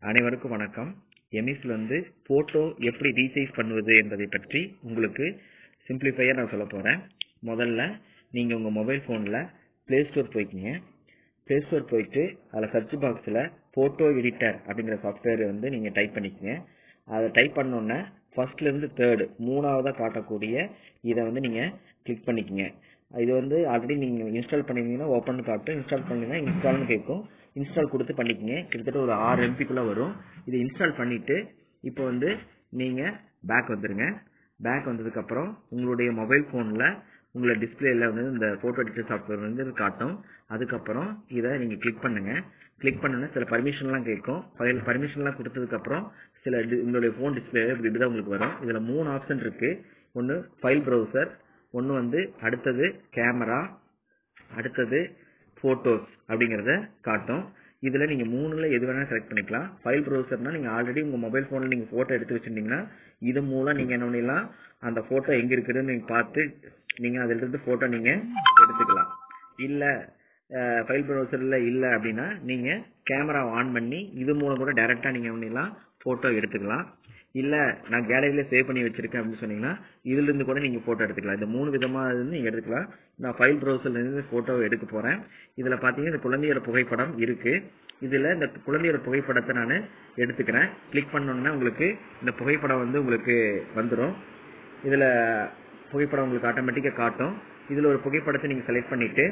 அனைவருக்கும் வணக்கம் எமிஸ்ல வந்து போட்டோ எப்படி ரீசைஸ் பண்ணுவது என்பதை பற்றி உங்களுக்கு சிம்பிளிஃபையாக நான் சொல்ல போகிறேன் முதல்ல நீங்கள் உங்கள் மொபைல் ஃபோனில் ப்ளே ஸ்டோர் போய்க்கிங்க ப்ளே ஸ்டோர் போயிட்டு அதில் சர்ச் பாக்ஸில் போட்டோ எடிட்டர் அப்படிங்கிற சாஃப்ட்வேர் வந்து நீங்கள் டைப் பண்ணிக்கங்க அதை டைப் பண்ணோன்னே ஃபர்ஸ்ட்லேருந்து தேர்டு மூணாவதாக காட்டக்கூடிய இதை வந்து நீங்கள் கிளிக் பண்ணிக்கங்க இது வந்து ஆல்ரெடி நீங்கள் இன்ஸ்டால் பண்ணிருந்தீங்கன்னா ஓப்பன் காட்டும் இன்ஸ்டால் பண்ணீங்கன்னா இன்ஸ்டால்னு கேட்கும் இன்ஸ்டால் கொடுத்து பண்ணிக்கங்க கிட்டத்தட்ட ஒரு ஆறு எம்பிக்குள்ளே வரும் இதை இன்ஸ்டால் பண்ணிவிட்டு இப்போ வந்து நீங்கள் பேக் வந்துடுங்க பேக் வந்ததுக்கப்புறம் உங்களுடைய மொபைல் ஃபோனில் உங்களை டிஸ்பிளேல வந்து இந்த ஃபோட்டோ எடிட்டர் சாஃப்ட்வேர் வந்து காட்டும் அதுக்கப்புறம் இதை நீங்கள் கிளிக் பண்ணுங்கள் கிளிக் பண்ணோன்னே சில பர்மிஷன்லாம் கேட்கும் ஃபைல் பர்மிஷன்லாம் கொடுத்ததுக்கப்புறம் சில டி- உங்களுடைய ஃபோன் டிஸ்பிளே இப்படி இப்படி தான் உங்களுக்கு வரும் இதில் மூணு ஆப்ஷன் இருக்குது ஒன்று ஃபைல் ப்ரௌசர் ஒன்று வந்து அடுத்தது கேமரா அடுத்தது ஃபோட்டோஸ் அப்படிங்கிறத காட்டும் இதில் நீங்கள் மூணுல எது வேணாலும் செலக்ட் பண்ணிக்கலாம் ஃபைல் ப்ரௌசர்னா நீங்கள் ஆல்ரெடி உங்கள் மொபைல் ஃபோனில் நீங்கள் ஃபோட்டோ எடுத்து வச்சிருந்தீங்கன்னா இது மூலம் நீங்கள் என்ன பண்ணிடலாம் அந்த ஃபோட்டோ எங்கே இருக்குதுன்னு நீங்கள் பார்த்து நீங்கள் அதிலிருந்து ஃபோட்டோ நீங்கள் எடுத்துக்கலாம் இல்லை ஃபைல் ப்ரௌசரில் இல்லை அப்படின்னா நீங்கள் கேமரா ஆன் பண்ணி இது மூலம் கூட டைரெக்டாக நீங்கள் என்ன பண்ணிடலாம் ஃபோட்டோ எடுத்துக்கலாம் இல்லை நான் கேலரியில சேவ் பண்ணி வச்சிருக்கேன் அப்படின்னு சொன்னீங்கன்னா இதுல இருந்து கூட நீங்க போட்டோ எடுத்துக்கலாம் இந்த மூணு விதமா இருந்து நீங்க எடுத்துக்கலாம் நான் ஃபைல் ப்ரௌசர்ல இருந்து போட்டோ எடுக்க போறேன் இதுல பாத்தீங்கன்னா இந்த குழந்தையோட புகைப்படம் இருக்கு இதுல இந்த குழந்தையோட புகைப்படத்தை நான் எடுத்துக்கிறேன் கிளிக் பண்ணோம்னா உங்களுக்கு இந்த புகைப்படம் வந்து உங்களுக்கு வந்துடும் இதுல புகைப்படம் உங்களுக்கு ஆட்டோமேட்டிக்கா காட்டும் இதுல ஒரு புகைப்படத்தை நீங்க செலக்ட் பண்ணிட்டு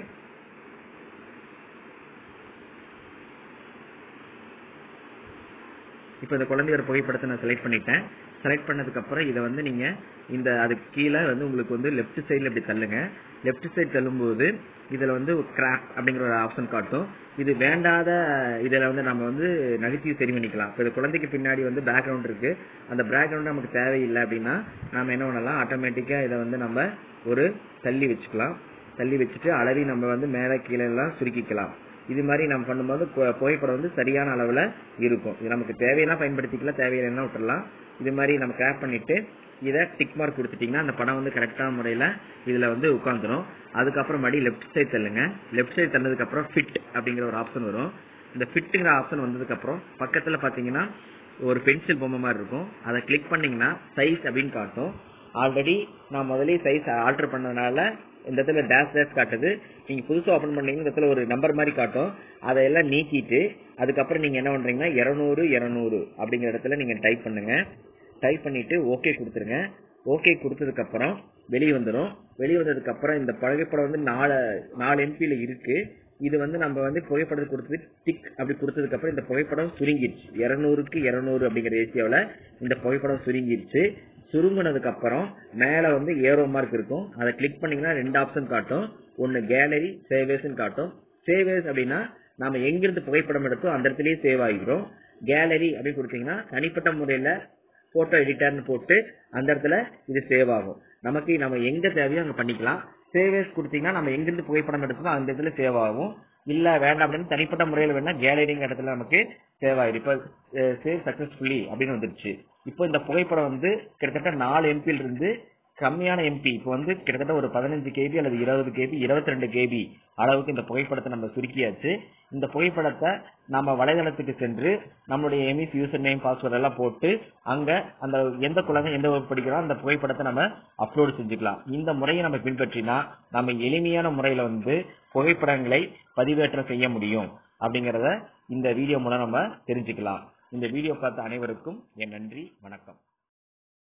இப்போ இந்த குழந்தையோட புகைப்படத்தை நான் செலக்ட் பண்ணிட்டேன் செலக்ட் பண்ணதுக்கு அப்புறம் இதை வந்து நீங்க இந்த அதுக்கு கீழே வந்து உங்களுக்கு வந்து லெஃப்ட் சைடில் இப்படி தள்ளுங்க லெஃப்ட் சைடு தள்ளும்போது இதுல வந்து கிராப் அப்படிங்கிற ஒரு ஆப்ஷன் காட்டும் இது வேண்டாத இதில் வந்து நம்ம வந்து நகைச்சுவை சரி பண்ணிக்கலாம் இப்போ இந்த குழந்தைக்கு பின்னாடி வந்து பேக்ரவுண்ட் இருக்கு அந்த பேக்ரவுண்ட் நமக்கு தேவையில்லை அப்படின்னா நாம என்ன பண்ணலாம் ஆட்டோமேட்டிக்கா இதை வந்து நம்ம ஒரு தள்ளி வச்சுக்கலாம் தள்ளி வச்சுட்டு அளவி நம்ம வந்து மேலே கீழே எல்லாம் சுருக்கிக்கலாம் இது மாதிரி நம்ம பண்ணும்போது பு- புகைப்படம் வந்து சரியான அளவுல இருக்கும் இது நமக்கு தேவையான பயன்படுத்திக்கலாம் தேவையில்லைன்னா விட்டுறலாம் இது மாதிரி நம்ம கிராப் பண்ணிட்டு இதை டிக் மார்க் கொடுத்துட்டீங்கன்னா அந்த படம் வந்து கரெக்டான முறையில இதுல வந்து உட்காந்துரும் அதுக்கப்புறம் மறுபடியும் லெஃப்ட் சைடு தள்ளுங்க லெஃப்ட் சைடு தள்ளதுக்கு அப்புறம் ஃபிட் அப்படிங்கிற ஒரு ஆப்ஷன் வரும் இந்த ஃபிட்டுங்கிற ஆப்ஷன் வந்ததுக்கு அப்புறம் பக்கத்துல பாத்தீங்கன்னா ஒரு பென்சில் பொம்மை மாதிரி இருக்கும் அதை கிளிக் பண்ணீங்கன்னா சைஸ் அப்படின்னு காட்டும் ஆல்ரெடி நான் முதல்லயே சைஸ் ஆல்டர் பண்ணதுனால இந்த இடத்துல டேஷ் டேஷ் காட்டுது நீங்க புதுசா ஓபன் பண்ணீங்கன்னா இந்த இடத்துல ஒரு நம்பர் மாதிரி காட்டும் அதையெல்லாம் நீக்கிட்டு அதுக்கப்புறம் நீங்க என்ன பண்றீங்கன்னா 200 200 அப்படிங்கிற இடத்துல நீங்க டைப் பண்ணுங்க டைப் பண்ணிட்டு ஓகே கொடுத்துருங்க ஓகே கொடுத்ததுக்கு அப்புறம் வெளியே வந்துடும் வெளியே வந்ததுக்கு அப்புறம் இந்த புகைப்படம் வந்து நாலு நாலு எம்பியில இருக்கு இது வந்து நம்ம வந்து புகைப்படத்தை கொடுத்தது டிக் அப்படி கொடுத்ததுக்கு அப்புறம் இந்த புகைப்படம் சுருங்கிருச்சு இருநூறுக்கு இருநூறு அப்படிங்கிற ரேஷியோல இந்த புகைப்படம் சுருங்கிருச்சு சுருங்குனதுக்கு அப்புறம் மேல வந்து ஏரோ மார்க் இருக்கும் அதை கிளிக் பண்ணீங்கன்னா ரெண்டு ஆப்ஷன் காட்டும் ஒன்னு கேலரி சேவேஸ்ன்னு காட்டும் சேவேஸ் அப்படின்னா நாம எங்கிருந்து புகைப்படம் எடுத்தோ அந்த இடத்துலயே சேவ் ஆகிரும் கேலரி அப்படின்னு கொடுத்தீங்கன்னா தனிப்பட்ட முறையில போட்டோ எடிட்டர்னு போட்டு அந்த இடத்துல இது சேவ் ஆகும் நமக்கு நம்ம எங்க தேவையோ அங்க பண்ணிக்கலாம் சேவேஸ் கொடுத்தீங்கன்னா நம்ம எங்கிருந்து புகைப்படம் எடுத்தோமோ அந்த இடத்துல சேவ் ஆகும் இல்ல வேண்டாம் அப்படின்னு தனிப்பட்ட முறையில வேணா கேலரிங்கிற இடத்துல நமக்கு சேவ் ஆயிடும் இப்ப சேவ் சக்சஸ்ஃபுல்லி அப்படின்னு வந்துருச்சு இப்போ இந்த புகைப்படம் வந்து கிட்டத்தட்ட நாலு எம்பியில் இருந்து கம்மியான எம்பி இப்போ வந்து கிட்டத்தட்ட ஒரு பதினஞ்சு கேபி அல்லது இருபது கேபி இருபத்தி ரெண்டு கேபி அளவுக்கு இந்த புகைப்படத்தை நம்ம சுருக்கியாச்சு இந்த புகைப்படத்தை நம்ம வலைதளத்துக்கு சென்று நம்மளுடைய எமிஸ் யூசர் நேம் பாஸ்வேர்ட் எல்லாம் போட்டு அங்க அந்த எந்த குழந்தை எந்த வகுப்பு படிக்கிறோம் அந்த புகைப்படத்தை நம்ம அப்லோட் செஞ்சுக்கலாம் இந்த முறையை நம்ம பின்பற்றினா நம்ம எளிமையான முறையில வந்து புகைப்படங்களை பதிவேற்றம் செய்ய முடியும் அப்படிங்கறத இந்த வீடியோ மூலம் நம்ம தெரிஞ்சுக்கலாம் இந்த வீடியோ பார்த்த அனைவருக்கும் என் நன்றி வணக்கம்